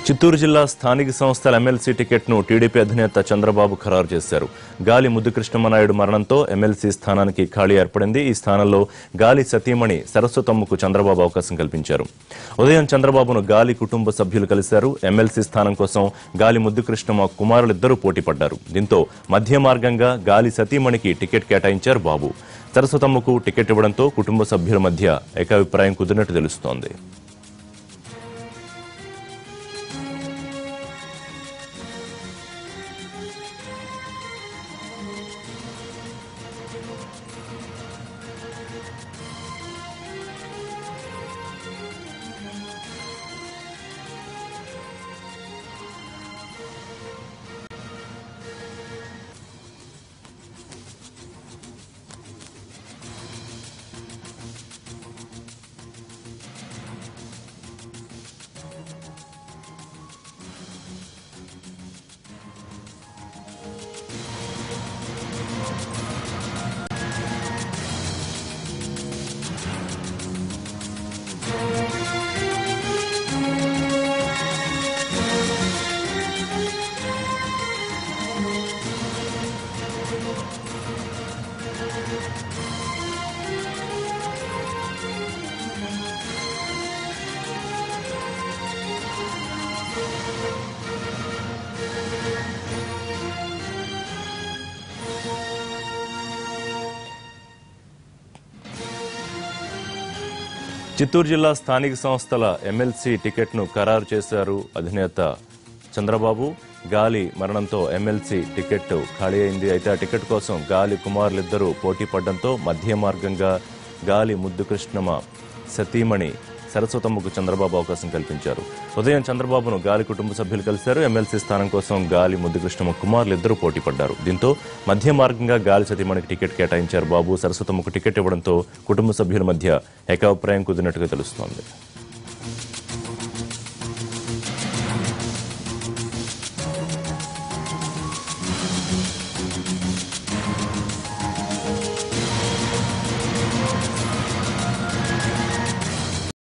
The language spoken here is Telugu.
చిత్తూరు జిల్లా స్థానిక సంస్థల ఎమ్మెల్సీ టికెట్ను టీడీపీ అధినేత చంద్రబాబు ఖరారు చేశారు గాలి ముద్దు కృష్ణమనాయుడు మరణంతో ఎమ్మెల్సీ స్థానానికి ఖాళీ ఏర్పడింది ఈ స్థానంలో గాలి సతీమణి సరస్వతమ్మకు చంద్రబాబు అవకాశం కల్పించారు ఉదయం చంద్రబాబును గాలి కుటుంబ సభ్యులు కలిశారు ఎమ్మెల్సీ స్థానం కోసం గాలి ముద్దు కృష్ణమ్మ కుమారులిద్దరూ పోటీ పడ్డారు దీంతో మధ్య మార్గంగా గాలి సతీమణికి టికెట్ కేటాయించారు బాబు సరస్వతమ్మకు టికెట్ ఇవ్వడంతో కుటుంబ సభ్యుల మధ్య ఏకాభిప్రాయం కుదిరినట్టు తెలుస్తోంది చిత్తూరు జిల్లా స్థానిక సంస్థల ఎమ్మెల్సీ టికెట్ను ఖరారు చేశారు అధినేత చంద్రబాబు గాలి మరణంతో ఎమ్మెల్సీ టికెట్ ఖాళీ అయింది అయితే ఆ టికెట్ కోసం గాలి కుమారులిద్దరూ పోటీ పడడంతో మధ్య మార్గంగా గాలి ముద్దు కృష్ణమ సతీమణి సరస్వతమ్మకు చంద్రబాబు అవకాశం కల్పించారు ఉదయం చంద్రబాబును గాలి కుటుంబ సభ్యులు కలిశారు ఎమ్మెల్సీ స్థానం కోసం గాలి ముద్దు కృష్ణమ్మ కుమారులిద్దరూ పోటీ పడ్డారు దీంతో మధ్య మార్గంగా గాలి సతీమణికి టికెట్ కేటాయించారు బాబు సరస్వతమ్మకు టికెట్ ఇవ్వడంతో కుటుంబ సభ్యుల మధ్య ఏకాభిప్రాయం కుదిరినట్టుగా తెలుస్తోంది